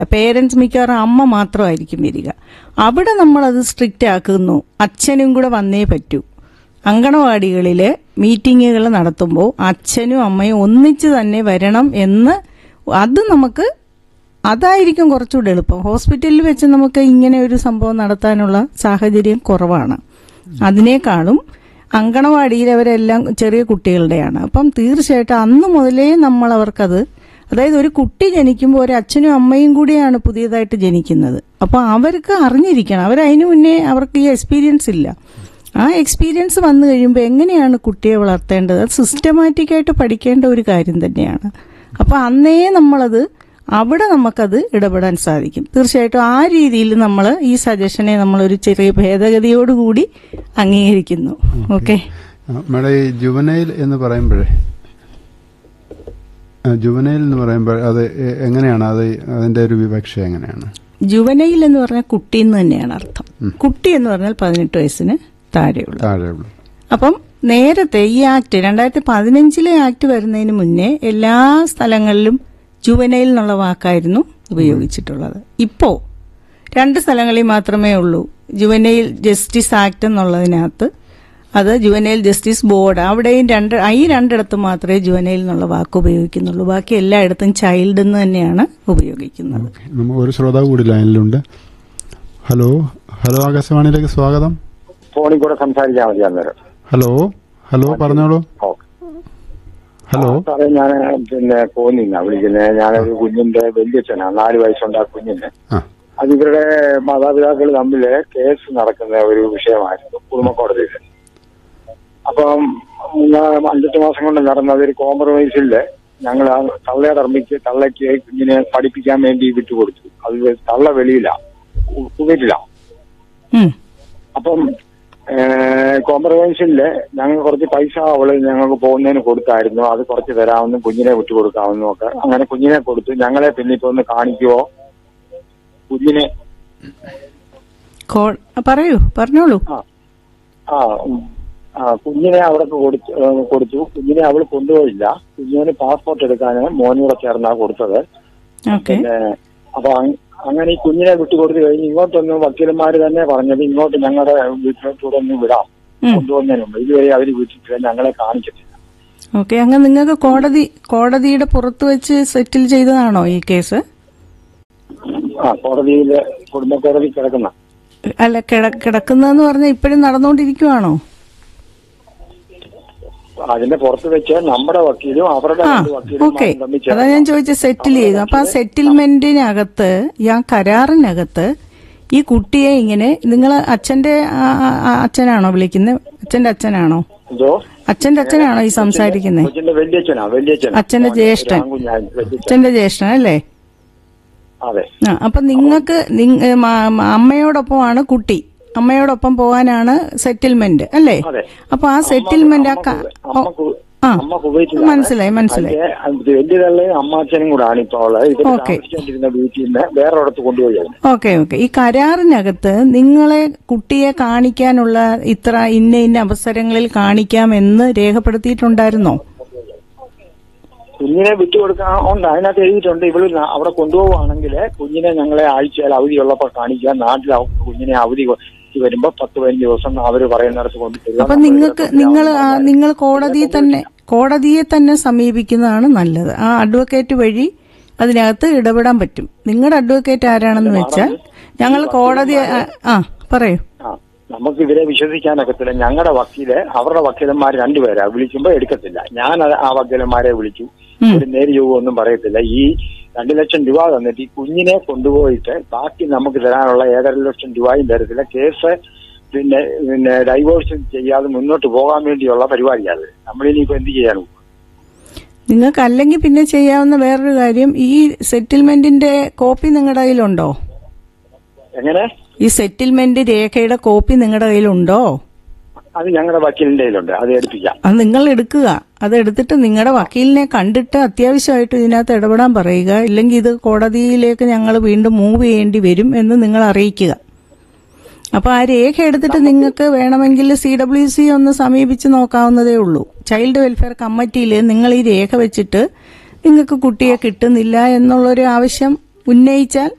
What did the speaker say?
Parents മിക്കവാറും അമ്മ മാത്രമായിരിക്കും വരിക അവിടെ നമ്മളത് സ്ട്രിക്റ്റ് ആക്കുന്നു അച്ഛനും കൂടെ വന്നേ പറ്റൂ അങ്കണവാടികളിൽ മീറ്റിങ്ങുകൾ നടത്തുമ്പോൾ അച്ഛനും അമ്മയും ഒന്നിച്ച് തന്നെ വരണം എന്ന് അത് നമുക്ക് അതായിരിക്കും കുറച്ചുകൂടെ എളുപ്പം ഹോസ്പിറ്റലിൽ വെച്ച് നമുക്ക് ഇങ്ങനെ ഒരു സംഭവം നടത്താനുള്ള സാഹചര്യം കുറവാണ് അതിനേക്കാളും അങ്കണവാടിയിൽ അവരെല്ലാം ചെറിയ കുട്ടികളുടെയാണ് അപ്പം തീർച്ചയായിട്ടും അന്ന് മുതലേ നമ്മൾ അവർക്കത് അതായത് ഒരു കുട്ടി ജനിക്കുമ്പോൾ ഒരു അച്ഛനും അമ്മയും കൂടിയാണ് പുതിയതായിട്ട് ജനിക്കുന്നത് അപ്പോൾ അവർക്ക് അറിഞ്ഞിരിക്കണം അവരതിനു മുന്നേ അവർക്ക് ഈ എക്സ്പീരിയൻസ് ഇല്ല ആ എക്സ്പീരിയൻസ് വന്നു കഴിയുമ്പോൾ എങ്ങനെയാണ് കുട്ടിയെ വളർത്തേണ്ടത് അത് സിസ്റ്റമാറ്റിക്കായിട്ട് പഠിക്കേണ്ട ഒരു കാര്യം തന്നെയാണ് അപ്പോൾ അന്നേ നമ്മളത് അവിടെ നമുക്കത് ഇടപെടാൻ സാധിക്കും തീർച്ചയായിട്ടും ആ രീതിയിൽ നമ്മൾ ഈ സജഷനെ നമ്മളൊരു ചെറിയ ഭേദഗതിയോടുകൂടി അംഗീകരിക്കുന്നു ഓക്കെ ആ, മേഡം ഈ ജുവനൈൽ എന്ന് പറയുമ്പോഴേ ആ, ജുവനൈൽ എന്ന് പറയുമ്പോൾ അത് എ- എങ്ങനെയാണ് അത് അതിന്റെ ഒരു വിവക്ഷ എങ്ങനെയാണ് ജുവനൈൽ എന്ന് പറഞ്ഞാൽ കുട്ടി എന്ന് തന്നെയാണ് അർത്ഥം കുട്ടി എന്ന് പറഞ്ഞാൽ പതിനെട്ട് വയസ്സിന് താഴെയുള്ള താഴെയുള്ളൂ അപ്പം നേരത്തെ ഈ ആക്ട് രണ്ടായിരത്തി പതിനഞ്ചിലെ ആക്ട് വരുന്നതിന് മുന്നേ എല്ലാ സ്ഥലങ്ങളിലും ജുവനൈൽ എന്നുള്ള വാക്കായിരുന്നു ഉപയോഗിച്ചിട്ടുള്ളത് ഇപ്പോ രണ്ട് സ്ഥലങ്ങളിൽ മാത്രമേ ഉള്ളൂ ജുവനൈൽ ജസ്റ്റിസ് ആക്ട് എന്നുള്ളതിനകത്ത് അത് ജുവനൈൽ ജസ്റ്റിസ് ബോർഡ് അവിടെയും രണ്ട് ഈ രണ്ടിടത്ത് മാത്രമേ ജുവനൈൽ എന്നുള്ള വാക്ക് ഉപയോഗിക്കുന്നുള്ളൂ ബാക്കി എല്ലായിടത്തും ചൈൽഡ് എന്ന് തന്നെയാണ് ഉപയോഗിക്കുന്നത് ഓക്കെ നമുക്ക് ഒരു ശ്രോതാവ് കൂടി ലൈനിലുണ്ട് ഹലോ ഹലോ ആകാശവാണിയിലേക്ക് സ്വാഗതം ഫോണിൽ കൂടെ സംസാരിച്ചാൽ മതി അന്നേരം ഹലോ ഹലോ പറഞ്ഞോളൂ ഓക്കെ ഹലോ സാറേ ഞാൻ പിന്നെ പോന്നില്ല വിളിക്കുന്നത് ഞാനൊരു കുഞ്ഞിന്റെ വല്യച്ഛനാണ് നാല് വയസ്സുണ്ട് ആ കുഞ്ഞിന് ആ അത് ഇവരുടെ മാതാപിതാക്കൾ തമ്മിൽ കേസ് നടക്കുന്ന ഒരു വിഷയമായിരുന്നു കുടുംബ കോടതിയിൽ അപ്പം ഞാൻ അഞ്ചെട്ട് മാസം കൊണ്ട് നടന്നത് ഒരു കോംപ്രമൈസിൽ ഞങ്ങൾ ആ തള്ളയുടെ അമ്മയ്ക്ക് തള്ളയ്ക്ക് കുഞ്ഞിനെ പഠിപ്പിക്കാൻ വേണ്ടി വിട്ടുകൊടുത്തു അത് തള്ള വെളിയില്ല കുവൈറ്റില്ല ഉം. അപ്പം കോംപ്രമൈസില് ഞങ്ങൾ കുറച്ച് പൈസ അവള് ഞങ്ങൾക്ക് പോകുന്നതിന് കൊടുത്തായിരുന്നു അത് കുറച്ച് തരാമെന്നും കുഞ്ഞിനെ വിട്ടുകൊടുക്കാമെന്നും ഒക്കെ അങ്ങനെ കുഞ്ഞിനെ കൊടുത്തു ഞങ്ങളെ പിന്നെ ഇപ്പൊ ഒന്ന് കാണിക്കുവോ കുഞ്ഞിനെ കോ- പറയൂ പറഞ്ഞോളൂ ആ ആ ഉം. ആ കുഞ്ഞിനെ അവർക്ക് കൊടുത്തു ഏ, കൊടുത്തു കുഞ്ഞിനെ അവൾ കൊണ്ടുപോയില്ല കുഞ്ഞിന് പാസ്പോർട്ട് എടുക്കാൻ മോനൂടെ ചേർന്നാ കൊടുത്തത് ഓക്കെ പിന്നെ അപ്പൊ അങ്- അങ്ങനെ ഈ കുഞ്ഞിനെ വിട്ടുകൊടുത്തു കഴിഞ്ഞ് ഇങ്ങോട്ടൊന്ന് വക്കീലന്മാര് തന്നെ പറഞ്ഞത് ഇങ്ങോട്ട് ഞങ്ങളുടെ വീട്ടിലോട്ടൂടെ ഒന്ന് വിടാം ഉം. കൊണ്ടുവന്നതിന് മുമ്പ് ഇതുവരെ അവര് വിട്ടിട്ടില്ല ഞങ്ങളെ കാണിച്ചിട്ടില്ല ഓക്കെ അങ്ങ് നിങ്ങൾക്ക് കോടതി കോടതിയുടെ പുറത്ത് വെച്ച് സെറ്റിൽ ചെയ്തതാണോ ഈ കേസ് ആ കോടതിയില് കുടുംബ കോടതി കിടക്കുന്ന അല്ല കിട- കിടക്കുന്നതെന്ന് പറഞ്ഞാൽ ഇപ്പോഴും നടന്നുകൊണ്ടിരിക്കുവാണോ അതിന്റെ പുറത്ത് വെച്ച് നമ്മുടെ വക്കീലും അവരുടെ ആ രണ്ട് ഓക്കെ വക്കീലും തമ്മിൽ അതാ ഞാൻ ചോദിച്ചത് സെറ്റിൽ ചെയ്തു അപ്പൊ ആ സെറ്റിൽമെന്റിനകത്ത് ഈ ആ കരാറിനകത്ത് ഈ കുട്ടിയെ ഇങ്ങനെ നിങ്ങൾ അച്ഛന്റെ ആ- ആ- ആ അച്ഛനാണോ വിളിക്കുന്നത് അച്ഛന്റെ അച്ഛനാണോ എന്തോ അച്ഛന്റെ അച്ഛനാണോ ഈ സംസാരിക്കുന്നത് കൊച്ചിന്റെ വല്യച്ഛനാ വല്യച്ഛനാ അച്ഛന്റെ ജ്യേഷ്ഠൻ. ആൺകുഞ്ഞാൻ വല്യച്ഛൻ അച്ഛന്റെ ജ്യേഷ്ഠൻ അല്ലേ അതെ ആ അപ്പൊ നിങ്ങൾക്ക് നിങ്ങ- മ- മ- അമ്മയോടൊപ്പമാണ് കുട്ടി അമ്മയോടൊപ്പം പോകാനാണ് സെറ്റിൽമെന്റ് അല്ലേ അതെ. അപ്പൊ ആ സെറ്റിൽമെന്റ് ആ ക- അമ്മ കു- ആ അമ്മ കുവൈറ്റിലാണ്. മനസ്സിലായി മനസ്സിലായി അതിന്റെ വലിയ തള്ളയും അമ്മാച്ചനും കൂടാണ് ഇപ്പോൾ ഉള്ളത് ഇവര് ഓക്കേ. താമസിച്ചുകൊണ്ടിരുന്ന വീട്ടിൽ നിന്ന് വേറൊരിടത്ത് കൊണ്ടുപോയി അവനെ. ഓക്കെ ഓക്കെ ഈ കരാറിനകത്ത് നിങ്ങളെ കുട്ടിയെ കാണിക്കാനുള്ള ഇത്ര ഇന്ന ഇന്ന അവസരങ്ങളിൽ കാണിക്കാമെന്ന് രേഖപ്പെടുത്തിയിട്ടുണ്ടായിരുന്നോ കുഞ്ഞിനെ വിട്ടുകൊടുക്കാൻ ഉണ്ട് അതിനകത്ത് എഴുതിയിട്ടുണ്ട് ഇവള് ന- അവിടെ കൊണ്ടുപോവുകയാണെങ്കിൽ കുഞ്ഞിനെ ഞങ്ങളെ ആഴ്ചയിൽ അവധിയുള്ളപ്പോൾ കാണിക്കുക നാട്ടിൽ അവ- കുഞ്ഞിനെ അവധി കൊ- വരുമ്പോ പത്ത് പതിനഞ്ച് ദിവസം അവര് പറയുന്നിടത്ത് കൊണ്ട് തരിക. അപ്പൊ നമ്മൾ നിങ്ങൾക്ക് ഇവിടെ നിങ്ങൾ കൊണ്ടുപോകാൻ നിങ്ങൾ കോടതിയെ തന്നെ കോടതിയെ തന്നെ സമീപിക്കുന്നതാണ് നല്ലത് ആ അഡ്വക്കേറ്റ് വഴി അതിനകത്ത് ഇടപെടാൻ പറ്റും നിങ്ങളുടെ അഡ്വക്കേറ്റ് ആരാണെന്ന് വെച്ചാൽ ഞങ്ങൾ കോടതി ആ പറയൂ ആ നമുക്ക് ഇവരെ വിശ്വസിക്കാനൊക്കത്തില്ല ഞങ്ങളുടെ വക്കീല് അവരുടെ വക്കീലന്മാർ രണ്ടുപേരാ വിളിക്കുമ്പോ എടുക്കത്തില്ല ഞാൻ അത് ആ വക്കീലന്മാരെ വിളിച്ചു ഉം. ഒരു നേര് യോഗം ഒന്നും പറയത്തില്ല ഈ രണ്ടു ലക്ഷം രൂപ തന്നിട്ട് ഈ കുഞ്ഞിനെ കൊണ്ടുപോയിട്ട് ബാക്കി നമുക്ക് തരാനുള്ള ഏഴര ലക്ഷം രൂപയും തരത്തില്ല കേസ് പിന്നെ പിന്നെ ഡൈവോഴ്സ് ചെയ്യാതെ മുന്നോട്ട് പോകാൻ വേണ്ടിയുള്ള പരിപാടിയാണ് നമ്മളിനിയിപ്പോ എന്ത് ചെയ്യാനും നിങ്ങൾക്ക് അല്ലെങ്കിൽ പിന്നെ ചെയ്യാവുന്ന വേറൊരു കാര്യം ഈ സെറ്റിൽമെന്റിന്റെ കോപ്പി നിങ്ങളുടെ കയ്യിലുണ്ടോ എങ്ങനെ ഈ സെറ്റിൽമെന്റ് രേഖയുടെ കോപ്പി നിങ്ങളുടെ കയ്യിലുണ്ടോ അത് ഞങ്ങളുടെ വക്കീലിന്റെ കയ്യിലുണ്ട് അത് എടുപ്പിക്കാം അത് നിങ്ങൾ എടുക്കുക അത് എടുത്തിട്ട് നിങ്ങളുടെ വക്കീലിനെ കണ്ടിട്ട് അത്യാവശ്യമായിട്ട് ഇതിനകത്ത് ഇടപെടാൻ പറയുക ഇല്ലെങ്കിൽ ഇത് കോടതിയിലേക്ക് ഞങ്ങൾ വീണ്ടും മൂവ് ചെയ്യേണ്ടി വരും എന്ന് നിങ്ങൾ അറിയിക്കുക അപ്പൊ ആ രേഖ എടുത്തിട്ട് നിങ്ങൾക്ക് വേണമെങ്കിൽ സി ഡബ്ല്യു സി ഒന്ന് സമീപിച്ച് നോക്കാവുന്നതേ ഉള്ളൂ ചൈൽഡ് വെൽഫെയർ കമ്മിറ്റിയിൽ നിങ്ങൾ ഈ രേഖ വെച്ചിട്ട് നിങ്ങൾക്ക് കുട്ടിയെ കിട്ടുന്നില്ല എന്നുള്ളൊരു ആവശ്യം ഉന്നയിച്ചാൽ